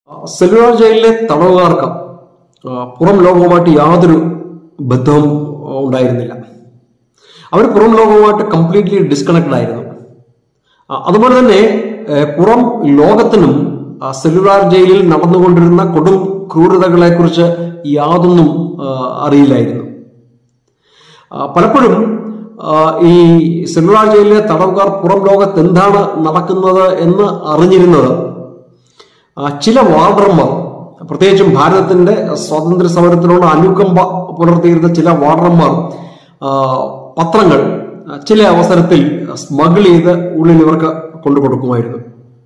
cellular ജയിലിലെ തടവുകാർക്ക് ആ, പുറം ലോകവുമായിട്ട് യാതൊരു ബന്ധവും ആ, ഉണ്ടായിരുന്നില്ല അവർ പുറം ലോകവുമായിട്ട് കംപ്ലീറ്റ്ലി ഡിസ്കണക്റ്റഡ് ആയിരുന്നു ആ, അതുപോലെ തന്നെ ഏ, പുറം ലോകത്തിനും ആ, സെല്ലുലാർ ജയിലിൽ നടന്നുകൊണ്ടിരുന്ന കൊടും ക്രൂരതകളെ കുറിച്ച് യാതൊന്നും ആ, അറിയില്ലായിരുന്നു ആ, പലപ്പോഴും ആ, ഈ സെല്ലുലാർ ജയിലിലെ തടവുകാർ പുറം ലോകത്ത് എന്താണ് നടക്കുന്നത് എന്ന് അറിഞ്ഞിരുന്നത് ആ, ചില വാർഡർമാർ പ്രത്യേകിച്ചും ഭാരതത്തിന്റെ സ്വാതന്ത്ര്യ സമരത്തിനോട് അനുകമ്പ പുലർത്തിയിരുന്ന ചില വാർഡർമാർ ആ, പത്രങ്ങൾ ആ, ചില അവസരത്തിൽ സ്മഗിൾ ചെയ്ത് ഉള്ളിൽ ഇവർക്ക് കൊണ്ടു കൊടുക്കുമായിരുന്നു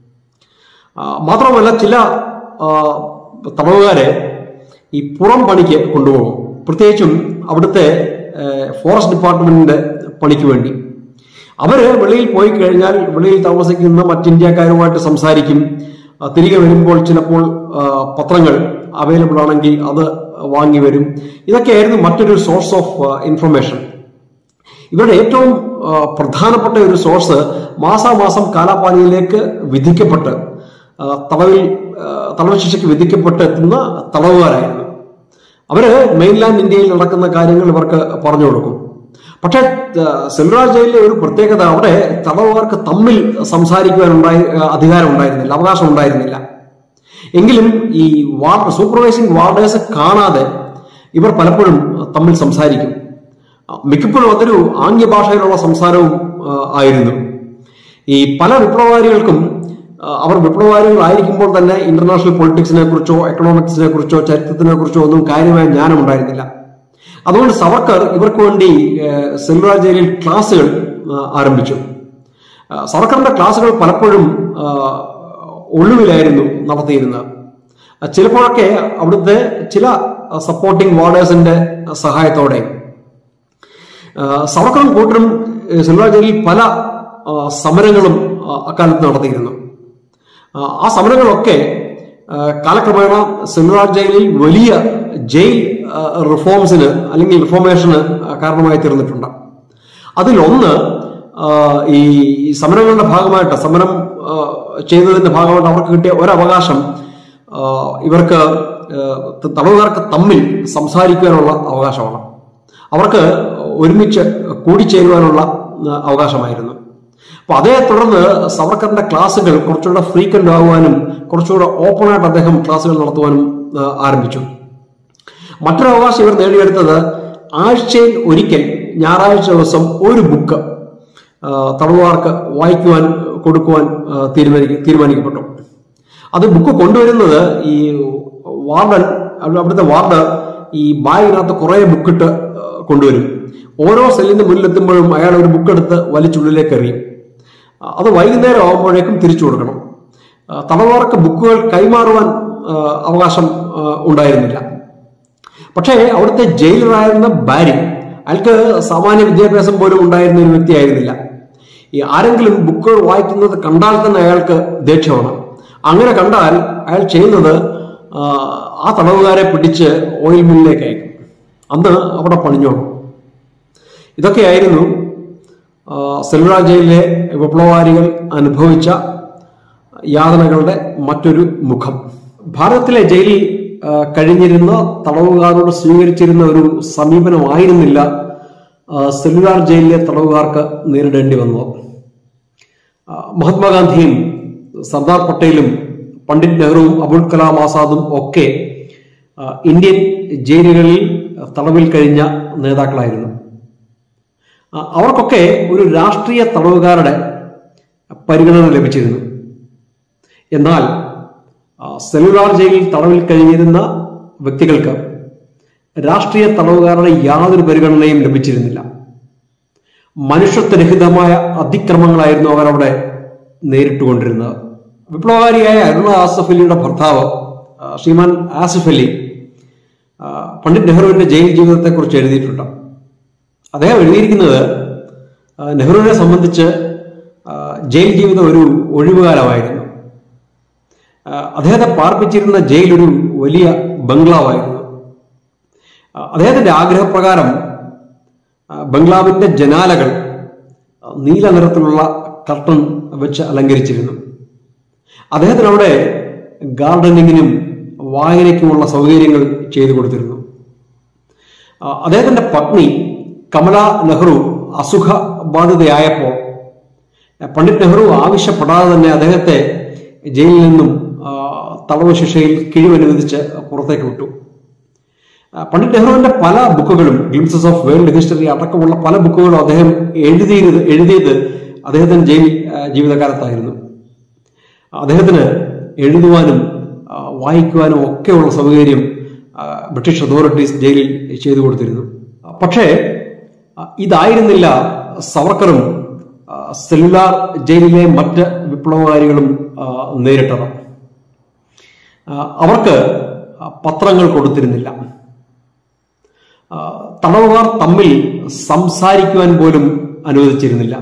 ആ, മാത്രമല്ല ചില ആ, തടവുകാരെ ഈ പുറം പണിക്ക് കൊണ്ടുപോകും പ്രത്യേകിച്ചും അവിടുത്തെ ഏ, ഫോറസ്റ്റ് ഡിപ്പാർട്ട്മെന്റിന്റെ പണിക്ക് വേണ്ടി അവര് വെളിയിൽ പോയി കഴിഞ്ഞാൽ വെളിയിൽ താമസിക്കുന്ന മറ്റ് ഇന്ത്യക്കാരുമായിട്ട് സംസാരിക്കും ആ, തിരികെ വരുമ്പോൾ ചിലപ്പോൾ ആ, പത്രങ്ങൾ അവൈലബിൾ ആണെങ്കിൽ അത് വാങ്ങി വരും ഇതൊക്കെയായിരുന്നു മറ്റൊരു സോഴ്സ് ഓഫ് ഇൻഫർമേഷൻ ഇവരുടെ ഏറ്റവും ആ, പ്രധാനപ്പെട്ട ഒരു സോഴ്സ് മാസാമാസം കാലാപാനിയിലേക്ക് വിധിക്കപ്പെട്ട് ആ, തടവിൽ ആ, തടവ് ശിക്ഷയ്ക്ക് വിധിക്കപ്പെട്ട് എത്തുന്ന തടവുകാരായിരുന്നു അവര് മെയിൻലാൻഡ് ഇന്ത്യയിൽ നടക്കുന്ന കാര്യങ്ങൾ ഇവർക്ക് പറഞ്ഞു കൊടുക്കും പക്ഷേ ആ, സെൻട്രൽ ജയിലിലെ ഒരു പ്രത്യേകത അവിടെ തടവുകാർക്ക് തമ്മിൽ സംസാരിക്കുവാനുണ്ടായി ആ, അധികാരം ഉണ്ടായിരുന്നില്ല അവകാശം ഉണ്ടായിരുന്നില്ല എങ്കിലും ഈ വാർഡ് സൂപ്പർവൈസിംഗ് വാർഡേഴ്സ് കാണാതെ ഇവർ പലപ്പോഴും തമ്മിൽ സംസാരിക്കും മിക്കപ്പോഴും അതൊരു ആംഗ്യ ഭാഷയിലുള്ള സംസാരവും ആ, ആയിരുന്നു ഈ പല വിപ്ലവകാരികൾക്കും ആ, അവർ വിപ്ലവകാരികളായിരിക്കുമ്പോൾ തന്നെ ഇന്റർനാഷണൽ പൊളിറ്റിക്സിനെ കുറിച്ചോ എക്കണോമിക്സിനെ കുറിച്ചോ ചരിത്രത്തിനെ കുറിച്ചോ ഒന്നും കാര്യമായ ജ്ഞാനം ഉണ്ടായിരുന്നില്ല അതുകൊണ്ട് സവർക്കർ ഇവർക്ക് വേണ്ടി സെൻട്രൽ ജയിലിൽ ക്ലാസ്സുകൾ ആ, ആരംഭിച്ചു ആ, സവർക്കറിന്റെ ക്ലാസ്സുകൾ പലപ്പോഴും ആ, ഒളിവിലായിരുന്നു നടത്തിയിരുന്നത് ആ, ചിലപ്പോഴൊക്കെ അവിടുത്തെ ചില സപ്പോർട്ടിംഗ് വാർഡേഴ്സിന്റെ സഹായത്തോടെ ആ, സവർക്കറും കൂട്ടരും സെൻട്രൽ ജയിലിൽ പല ആ, സമരങ്ങളും ആ, അക്കാലത്ത് നടത്തിയിരുന്നു ആ, ആ സമരങ്ങളൊക്കെ ആ, കാലക്രമേണ സെൻട്രൽ ജയിലിൽ വലിയ ജയിൽ ആ, റിഫോംസിന് അല്ലെങ്കിൽ റിഫോർമേഷന് ആ, കാരണമായി തീർന്നിട്ടുണ്ട് അതിലൊന്ന് ആ, ഈ സമരങ്ങളുടെ ഭാഗമായിട്ട് സമരം ആ, ചെയ്തതിന്റെ ഭാഗമായിട്ട് അവർക്ക് കിട്ടിയ ഒരവകാശം ആ, ഇവർക്ക് ആ, തടവുകാർക്ക് തമ്മിൽ സംസാരിക്കുവാനുള്ള അവകാശമാണ് അവർക്ക് ഒരുമിച്ച് കൂടിച്ചേരുവാനുള്ള ആ, അവകാശമായിരുന്നു അപ്പൊ അതേ തുടർന്ന് സവർക്കറിന്റെ ക്ലാസ്സുകൾ കുറച്ചുകൂടെ ഫ്രീക്വന്റ് ആകുവാനും കുറച്ചുകൂടെ ഓപ്പൺ ആയിട്ട് അദ്ദേഹം ക്ലാസ്സുകൾ നടത്തുവാനും ആ, ആരംഭിച്ചു മറ്റൊരു അവകാശം ഇവർ നേടിയെടുത്തത് ആഴ്ചയിൽ ഒരിക്കൽ ഞായറാഴ്ച ദിവസം ഒരു ബുക്ക് ആ, തടവുകാർക്ക് വായിക്കുവാൻ കൊടുക്കുവാൻ ആ, തീരുമാനിക്ക തീരുമാനിക്കപ്പെട്ടു അത് ബുക്ക് കൊണ്ടുവരുന്നത് ഈ വാർഡൻ അവിടെ- അവിടുത്തെ വാർഡ് ഈ ബാഗിനകത്ത് കുറെ ബുക്കിട്ട് ആ, കൊണ്ടുവരും ഓരോ സെല്ലിന്റെ മുന്നിലെത്തുമ്പോഴും അയാൾ ഒരു ബുക്ക് എടുത്ത് വലിച്ചുള്ളിലേക്ക് എറിയും ആ, അത് വൈകുന്നേരം ആകുമ്പോഴേക്കും തിരിച്ചു കൊടുക്കണം ആ, തടവുകാർക്ക് ബുക്കുകൾ കൈമാറുവാൻ ആ, അവകാശം ആ, ഉണ്ടായിരുന്നില്ല പക്ഷേ അവിടുത്തെ ജയിലറായിരുന്ന ബാരി അയാൾക്ക് സാമാന്യ വിദ്യാഭ്യാസം പോലും ഉണ്ടായിരുന്ന ഒരു വ്യക്തിയായിരുന്നില്ല ഈ ആരെങ്കിലും ബുക്കുകൾ വായിക്കുന്നത് കണ്ടാൽ തന്നെ അയാൾക്ക് ദേഷ്യമാണ് അങ്ങനെ കണ്ടാൽ അയാൾ ചെയ്യുന്നത് ആ, ആ തടവുകാരെ പിടിച്ച് ഓയിൽ മില്ലിലേക്ക് അയക്കും അന്ന് അവിടെ പണിഞ്ഞോണം ഇതൊക്കെയായിരുന്നു ആ, സെല്ലുലാർ ജയിലിലെ വിപ്ലവകാരികൾ അനുഭവിച്ച യാതനകളുടെ മറ്റൊരു മുഖം ഭാരതത്തിലെ ജയിലിൽ ആ, കഴിഞ്ഞിരുന്ന തടവുകാരോട് സ്വീകരിച്ചിരുന്ന ഒരു സമീപനമായിരുന്നില്ല ആ, സെല്ലുലാർ ജയിലിലെ തടവുകാർക്ക് നേരിടേണ്ടി വന്നത് ആ, മഹാത്മാഗാന്ധിയും സർദാർ പട്ടേലും പണ്ഡിറ്റ് നെഹ്റുവും അബുൽ കലാം ആസാദും ഒക്കെ ആ, ഇന്ത്യൻ ജയിലുകളിൽ തടവിൽ കഴിഞ്ഞ നേതാക്കളായിരുന്നു ആ, അവർക്കൊക്കെ ഒരു രാഷ്ട്രീയ തടവുകാരുടെ പരിഗണന ലഭിച്ചിരുന്നു എന്നാൽ ആ, സെല്ലുലാർ ജയിലിൽ തടവിൽ കഴിഞ്ഞിരുന്ന വ്യക്തികൾക്ക് രാഷ്ട്രീയ തടവുകാരുടെ യാതൊരു പരിഗണനയും ലഭിച്ചിരുന്നില്ല മനുഷ്യത്വരഹിതമായ അതിക്രമങ്ങളായിരുന്നു അവർ അവിടെ നേരിട്ടുകൊണ്ടിരുന്നത് വിപ്ലവകാരിയായ അരുണ ആസഫ് അലിയുടെ ഭർത്താവ് ആ, ശ്രീമാൻ ആസിഫ് അലി ആ, പണ്ഡിറ്റ് നെഹ്റുവിന്റെ ജയിൽ ജീവിതത്തെക്കുറിച്ച് എഴുതിയിട്ടുണ്ട് അദ്ദേഹം എഴുതിയിരിക്കുന്നത് ആ, നെഹ്റുവിനെ സംബന്ധിച്ച് ആ, ജയിൽ ജീവിതം ഒരു ഒഴിവുകാലമായിരുന്നു ആ, അദ്ദേഹത്തെ പാർപ്പിച്ചിരുന്ന ജയിൽ ഒരു വലിയ ബംഗ്ലാവായിരുന്നു ആ, അദ്ദേഹത്തിന്റെ ആഗ്രഹപ്രകാരം ആ, ബംഗ്ലാവിന്റെ ജനാലകൾ ആ, നീല നിറത്തിലുള്ള കർട്ടൺ വെച്ച് അലങ്കരിച്ചിരുന്നു അദ്ദേഹത്തിന് അവിടെ ഗാർഡനിങ്ങിനും വായനയ്ക്കുമുള്ള സൗകര്യങ്ങൾ ചെയ്തു കൊടുത്തിരുന്നു ആ, അദ്ദേഹത്തിന്റെ പത്നി കമല നെഹ്റു അസുഖ ബാധിതയായപ്പോൾ പണ്ഡിറ്റ് നെഹ്റു ആവശ്യപ്പെടാതെ തന്നെ അദ്ദേഹത്തെ ജയിലിൽ നിന്നും ആ, തടവ് ശിക്ഷയിൽ കിഴിവനുവദിച്ച് പുറത്തേക്ക് വിട്ടു ആ, പണ്ഡിറ്റ് നെഹ്റുവിന്റെ പല ബുക്കുകളും ഗ്ലിംസസ് ഓഫ് വേൾഡ് ഹിസ്റ്ററി അടക്കമുള്ള പല ബുക്കുകളും അദ്ദേഹം എഴുതിയത് എഴുതിയത് അദ്ദേഹത്തിന്റെ ജയിൽ ആ, ജീവിതകാലത്തായിരുന്നു അദ്ദേഹത്തിന് എഴുതുവാനും ആ, വായിക്കുവാനും ഒക്കെയുള്ള സൗകര്യം ആ, ബ്രിട്ടീഷ് അതോറിറ്റീസ് ജയിലിൽ ചെയ്തു കൊടുത്തിരുന്നു പക്ഷേ ആ, ഇതായിരുന്നില്ല സവർക്കറും ആ, സെല്ലുലാർ ജയിലിലെ മറ്റ് വിപ്ലവകാരികളും ആ, നേരിട്ടത് ആ, അവർക്ക് ആ, പത്രങ്ങൾ കൊടുത്തിരുന്നില്ല ആ, തടവുകാർ തമ്മിൽ സംസാരിക്കുവാൻ പോലും അനുവദിച്ചിരുന്നില്ല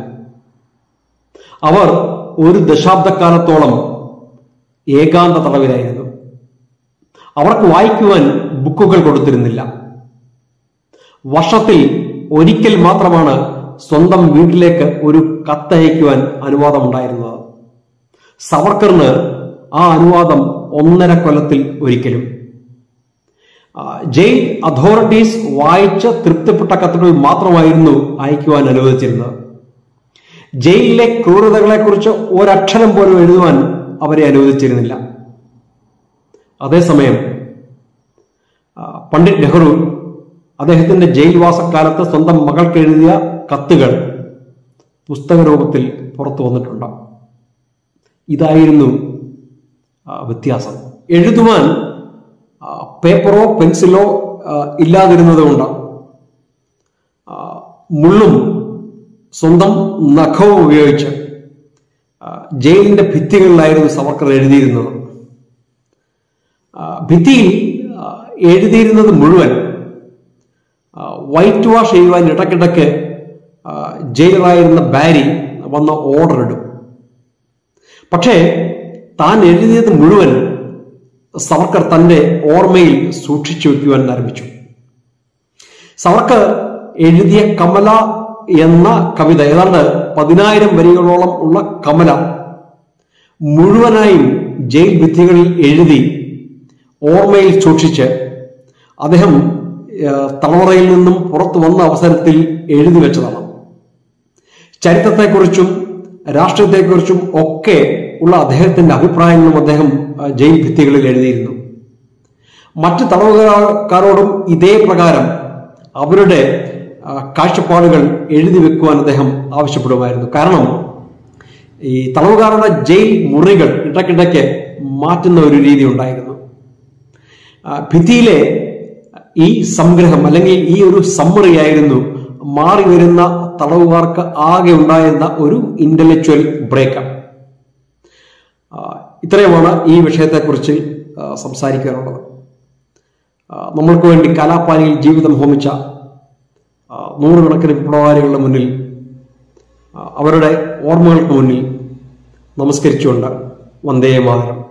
അവർ ഒരു ദശാബ്ദക്കാലത്തോളം ഏകാന്ത തടവിലായിരുന്നു അവർക്ക് വായിക്കുവാൻ ബുക്കുകൾ കൊടുത്തിരുന്നില്ല വർഷത്തിൽ ഒരിക്കൽ മാത്രമാണ് സ്വന്തം വീട്ടിലേക്ക് ഒരു കത്തയക്കുവാൻ അനുവാദമുണ്ടായിരുന്നത് സവർക്കറിന് ആ അനുവാദം ഒന്നര കൊല്ലത്തിൽ ഒരിക്കലും ആ, ജയിൽ അതോറിറ്റീസ് വായിച്ച് തൃപ്തിപ്പെട്ട കത്തുകൾ മാത്രമായിരുന്നു അയക്കുവാൻ അനുവദിച്ചിരുന്നത് ജയിലിലെ ക്രൂരതകളെക്കുറിച്ച് ഒരക്ഷരം പോലും എഴുതുവാൻ അവരെ അനുവദിച്ചിരുന്നില്ല അതേസമയം ആ, പണ്ഡിറ്റ് നെഹ്റു അദ്ദേഹത്തിന്റെ ജയിൽവാസക്കാലത്ത് സ്വന്തം മകൾക്ക് എഴുതിയ കത്തുകൾ പുസ്തക രൂപത്തിൽ പുറത്തു വന്നിട്ടുണ്ട് ഇതായിരുന്നു ആ, വ്യത്യാസം എഴുതുവാൻ ആ, പേപ്പറോ പെൻസിലോ ആ, ഇല്ലാതിരുന്നതുകൊണ്ട് ആ, മുള്ളും സ്വന്തം നഖവും ഉപയോഗിച്ച് ആ, ജയിലിന്റെ ഭിത്തികളിലായിരുന്നു സവർക്കർ എഴുതിയിരുന്നത് ആ, ഭിത്തിയിൽ ആ, എഴുതിയിരുന്നത് മുഴുവൻ ആ, വൈറ്റ് വാഷ് ചെയ്യുവാൻ ഇടയ്ക്കിടയ്ക്ക് ആ, ജയിലറായിരുന്ന ബാരി വന്ന ഓർഡർ ഇടും പക്ഷേ താൻ എഴുതിയത് മുഴുവൻ സവർക്കർ തന്റെ ഓർമ്മയിൽ സൂക്ഷിച്ചു വെക്കുവാൻ ആരംഭിച്ചു സവർക്കർ എഴുതിയ കമല എന്ന കവിത ഏതാണ്ട് പതിനായിരം വരികളോളം ഉള്ള കമല മുഴുവനായും ജയിൽ ഭിത്തികളിൽ എഴുതി ഓർമ്മയിൽ സൂക്ഷിച്ച് അദ്ദേഹം ആ, തളവറയിൽ നിന്നും പുറത്തു വന്ന അവസരത്തിൽ എഴുതി വെച്ചതാണ് ചരിത്രത്തെക്കുറിച്ചും രാഷ്ട്രീയത്തെക്കുറിച്ചും ഒക്കെ ഉള്ള അദ്ദേഹത്തിന്റെ അഭിപ്രായങ്ങളും അദ്ദേഹം ആ, ജയിൽ ഭിത്തികളിൽ എഴുതിയിരുന്നു മറ്റ് തടവുകാരോടും ഇതേ പ്രകാരം അവരുടെ ആ, കാഴ്ചപ്പാടുകൾ എഴുതി വെക്കുവാൻ അദ്ദേഹം ആവശ്യപ്പെടുമായിരുന്നു കാരണം ഈ തടവുകാരുടെ ജയിൽ മുറികൾ ഇടയ്ക്കിടയ്ക്ക് മാറ്റുന്ന ഒരു രീതി ഉണ്ടായിരുന്നു ആ, ഭിത്തിയിലെ ഈ സംഗ്രഹം അല്ലെങ്കിൽ ഈ ഒരു സമ്മറി ആയിരുന്നു മാറി വരുന്ന തടവുകാർക്ക് ആകെ ഉണ്ടായിരുന്ന ഒരു ഇന്റലക്ച്വൽ ബ്രേക്കപ്പ് ഇത്രയുമാണ് ഈ വിഷയത്തെക്കുറിച്ച് ആ, സംസാരിക്കാനുള്ളത് ആ, നമ്മൾക്ക് വേണ്ടി കലാപാനിയിൽ ജീവിതം ഹോമിച്ച ആ, നൂറുകണക്കിന് വിപ്ലവകാരികളുടെ മുന്നിൽ ആ, അവരുടെ ഓർമ്മകൾക്ക് മുന്നിൽ നമസ്കരിച്ചുകൊണ്ട് വന്ദേ മാതരം